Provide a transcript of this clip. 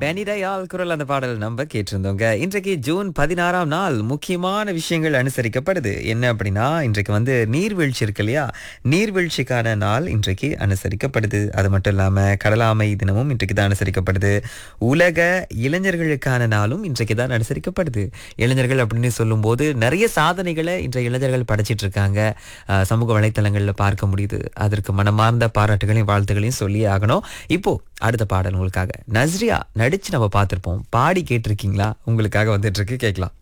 பெனிடையால் குரல் அந்த பாடல் நம்ம கேட்டிருந்தோங்க இன்றைக்கு ஜூன் பதினாறாம் நாள் முக்கியமான விஷயங்கள் அனுசரிக்கப்படுது என்ன அப்படின்னா இன்றைக்கு வந்து நீர்வீழ்ச்சி இருக்கு இல்லையா நீர்வீழ்ச்சிக்கான நாள் இன்றைக்கு அனுசரிக்கப்படுது அது மட்டும் இல்லாம கடலாமை தினமும் இன்றைக்கு தான் அனுசரிக்கப்படுது உலக இளைஞர்களுக்கான நாளும் இன்றைக்கு தான் அனுசரிக்கப்படுது இளைஞர்கள் அப்படின்னு சொல்லும்போது நிறைய சாதனைகளை இன்றைய இளைஞர்கள் படைச்சிட்டு இருக்காங்க அஹ், சமூக வலைத்தளங்களில் பார்க்க முடியுது அதற்கு மனமார்ந்த பாராட்டுகளையும் வாழ்த்துகளையும் சொல்லி ஆகணும் இப்போ அடுத்த பாடல் உங்களுக்காக நஸ்ரியா நடிச்சு நம்ம பார்த்திருப்போம் பாடி கேட்டிருக்கீங்களா உங்களுக்காக வந்துட்டு இருக்கு கேட்கலாம்